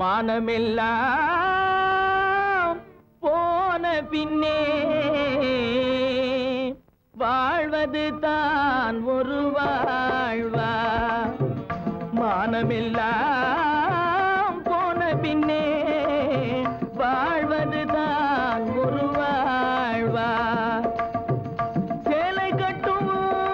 மானமெல்லாம் போன பின்னே வாழ்வது தான் ஒரு வாழ்வா மானமெல்லாம் போன பின்னே வாழ்வது தான் ஒரு வாழ்வா சேலை கட்டும்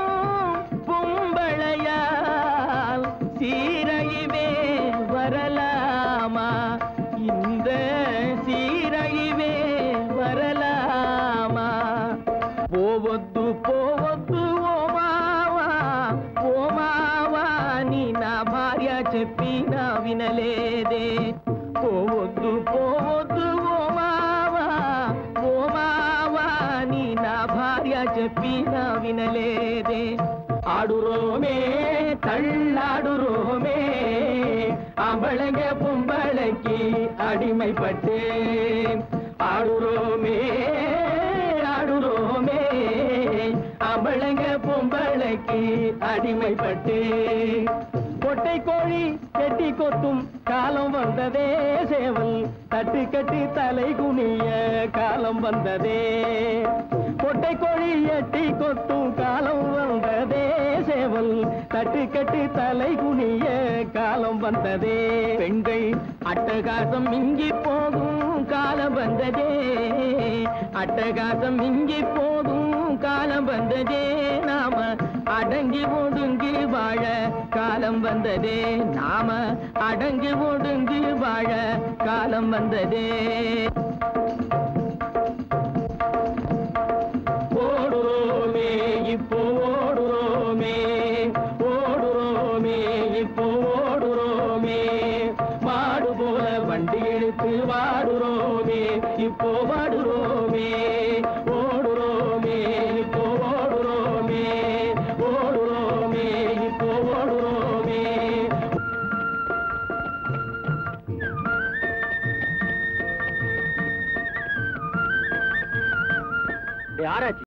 பொம்பளையால் சீரழிவே வரலாமா இந்த சீரழிவே வரலாமா పోవద్దు పోవద్దు ఓ మావా ఓ మావా నీ నా భార్య చెప్పినా వినలేదే పోవద్దు పోవద్దు ఓ మావా ఓ మావా నీ నా భార్య చెప్పినా వినలేదే ஆடுறோமே தள்ளாடுறோமே அவளங்க பொம்பளைக்கு அடிமைப்பட்டேன் ஆடுறோமே ஆடுறோமே அவளங்க பொம்பளைக்கு அடிமைப்பட்டேன் கொட்டை கோழி கெட்டி கொத்தும் காலம் வந்ததே சேவல் தட்டு கட்டி தலை குனிய காலம் வந்ததே கொட்டை கோழி எட்டி கொத்தும் காலம் வந்ததே சேவல் தட்டு கட்டி தலை குனிய காலம் வந்ததே பெண்கள் அட்டகாசம் மிஞ்சி போகும் காலம் வந்ததே அட்டகாசம் மிஞ்சி போகும் காலம் வந்ததே நாம அடங்கி ஒடுங்கி வாழ காலம் வந்ததே நாம அடங்கி ஒடுங்கி வாழ காலம் வந்ததே ஓடுறோமே இப்போ ஓடுறோமே ஓடுறோமே இப்போ ஓடுறோமே மாடு போல வண்டி இழுத்து வாடுறோமே இப்போ வாடுறோமே ஓடுறோமே இப்போ ஓடுறோமே ஓடுறோமே இப்போ ஓடுறோமே யாராச்சு